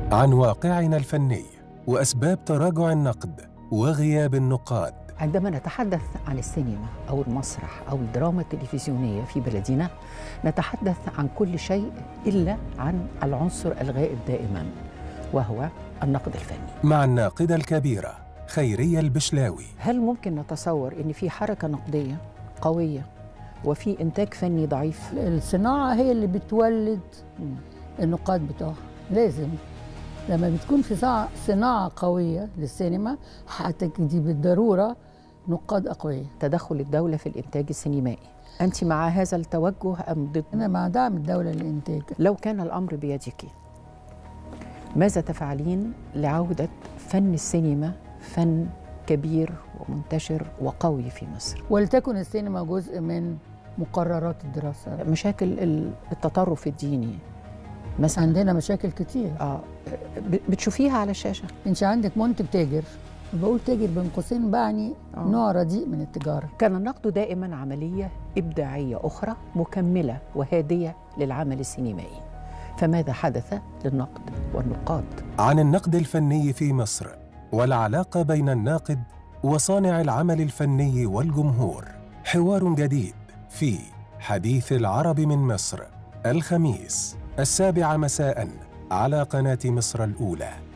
عن واقعنا الفني واسباب تراجع النقد وغياب النقاد عندما نتحدث عن السينما او المسرح او الدراما التلفزيونيه في بلدنا نتحدث عن كل شيء الا عن العنصر الغائب دائما وهو النقد الفني مع الناقده الكبيره خيريه البشلاوي هل ممكن نتصور ان في حركه نقديه قويه وفي انتاج فني ضعيف الصناعة هي اللي بتولد النقاد بتوعها لازم لما بتكون في صناعة- صناعة قوية للسينما هتجدي بالضرورة نقاد أقوياء تدخل الدوله في الانتاج السينمائي انت مع هذا التوجه ام ضد أنا مع دعم الدولة للإنتاج لو كان الامر بيدك ماذا تفعلين لعوده فن السينما فن كبير ومنتشر وقوي في مصر ولتكن السينما جزء من مقررات الدراسة مشاكل ال- التطرف الديني مثلا عندنا مشاكل كتير اه ب- بتشوفيها على الشاشه انت عندك منتج تاجر بقول تاجر بين قوسين بعني آه. نوع رديء من التجارة كان النقد دائما عمليه ابداعيه اخرى مكمله وهاديه للعمل السينمائي فماذا حدث للنقد والنقاد عن النقد الفني في مصر والعلاقه بين الناقد وصانع العمل الفني والجمهور حوار جديد في حديث العرب من مصر الخميس السابعه مساء على قناه مصر الاولى